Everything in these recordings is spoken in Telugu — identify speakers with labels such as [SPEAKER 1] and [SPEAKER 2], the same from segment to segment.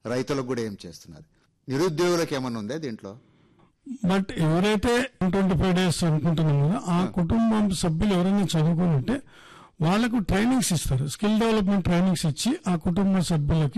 [SPEAKER 1] రైతులకు కూడా ఏం చేస్తున్నారు నిరుద్యోగులకు ఏమన్నా ఉందా దీంట్లో
[SPEAKER 2] బట్ ఎవరైతే ట్వంటీ ఫైవ్ డేస్ అనుకుంటున్నాం కదా ఆ కుటుంబం సభ్యులు ఎవరైనా చదువుకుని ఉంటే వాళ్ళకు ట్రైనింగ్స్ ఇస్తారు స్కిల్ డెవలప్మెంట్ ట్రైనింగ్స్ ఇచ్చి ఆ కుటుంబ సభ్యులకి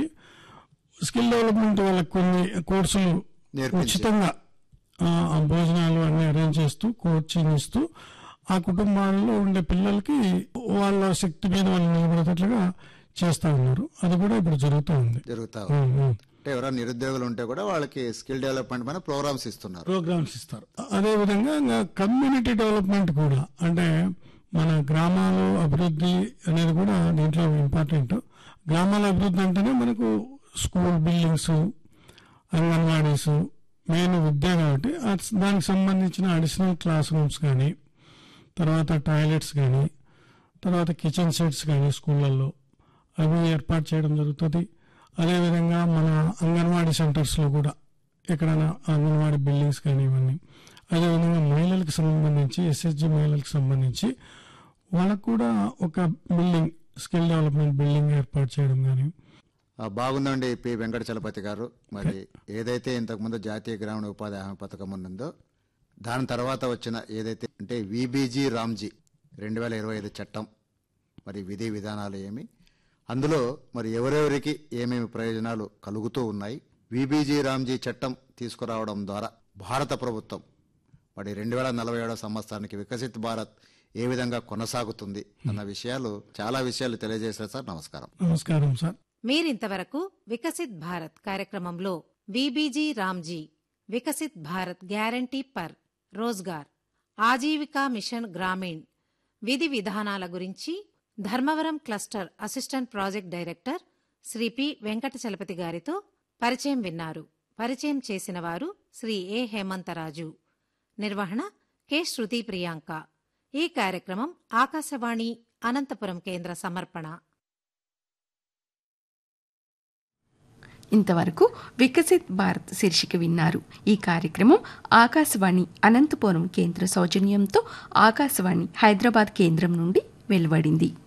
[SPEAKER 2] స్కిల్ డెవలప్మెంట్ వాళ్ళకి కొన్ని కోర్సులు
[SPEAKER 1] నేర్పించి.
[SPEAKER 2] ఉచితంగా ఆ, ఆ భోజనాలు అన్ని అరేంజ్ చేస్తూ కోచింగ్ ఇస్తూ ఆ కుటుంబాల్లో ఉండే పిల్లలకి వాళ్ళ శక్తి మీద వాళ్ళు నిలబడేటట్లుగా చేస్తా ఉన్నారు అది కూడా ఇప్పుడు జరుగుతూ ఉంది
[SPEAKER 1] జరుగుతా ఉంది.
[SPEAKER 2] ఉమ్, ఉమ్.
[SPEAKER 1] అంటే ఎవరైనా నిరుద్యోగులు ఉంటే కూడా వాళ్ళకి స్కిల్ డెవలప్మెంట్ పైన ప్రోగ్రామ్స్ ఇస్తున్నారు
[SPEAKER 2] ప్రోగ్రామ్స్ ఇస్తారు అదే విధంగా ఇంకా కమ్యూనిటీ డెవలప్మెంట్ కూడా అంటే మన గ్రామాలు అభివృద్ధి అనేది కూడా దీంట్లో ఇంపార్టెంట్ గ్రామాల అభివృద్ధి అంటేనే మనకు స్కూల్ బిల్డింగ్స్ అంగన్వాడీస్ మెయిన్ విద్య కాబట్టి ఆ- దానికి సంబంధించిన అడిషనల్ క్లాస్ రూమ్స్ కానీ తర్వాత టాయిలెట్స్ కానీ తర్వాత కిచెన్ సెట్స్ కానీ స్కూళ్ళల్లో అవి ఏర్పాటు చేయడం జరుగుతుంది అదేవిధంగా మన అంగన్వాడీ సెంటర్స్లో కూడా ఎక్కడైనా అంగన్వాడీ బిల్డింగ్స్ కానీ ఇవన్నీ అదేవిధంగా మహిళలకు సంబంధించి ఎస్ఎస్జి మహిళలకు సంబంధించి వాళ్ళకు కూడా ఒక బిల్డింగ్ స్కిల్ డెవలప్మెంట్ బిల్డింగ్ ఏర్పాటు చేయడం కానీ
[SPEAKER 1] ఆ, బాగుందండి పి వెంకట చలపతి గారు మరి ఏదైతే ఇంతకుముందు జాతీయ గ్రామీణ ఉపాధి హామీ పథకం ఉన్నదో దాని తర్వాత వచ్చిన ఏదైతే అంటే విబీజీ రామ్జీ రెండు వేల ఇరవై ఐదు చట్టం మరి విధి విధానాలు ఏమి అందులో మరి ఎవరెవరికి ఏమేమి ప్రయోజనాలు కలుగుతూ ఉన్నాయి విబీజీ రామ్జీ చట్టం తీసుకురావడం ద్వారా భారత ప్రభుత్వం మరి రెండు వేల నలభై ఏడవ సంవత్సరానికి వికసిత్ భారత్ ఏ విధంగా కొనసాగుతుంది అన్న విషయాలు చాలా విషయాలు తెలియజేశారు సార్ నమస్కారం
[SPEAKER 2] నమస్కారం సార్
[SPEAKER 3] మీరింతవరకు వికసిత్ భారత్ కార్యక్రమంలో V B G RAM G Viksit Bharat guarantee పర్ రోజ్గార్ ఆజీవికా మిషన్ గ్రామీణ్ విధి విధానాల గురించి Dharmavaram cluster assistant project director Shri P Venkata Chalapathi గారితో పరిచయం విన్నారు పరిచయం చేసిన వారు శ్రీ ఏ హేమంతరాజు నిర్వహణ కె శృతి ప్రియాంక ఈ కార్యక్రమం ఆకాశవాణి అనంతపురం కేంద్ర సమర్పణ
[SPEAKER 4] ఇంతవరకు వికసిత్ భారత్ శీర్షిక విన్నారు ఈ కార్యక్రమం ఆకాశవాణి అనంతపురం కేంద్ర సౌజన్యంతో ఆకాశవాణి హైదరాబాద్ కేంద్రం నుండి వెలువడింది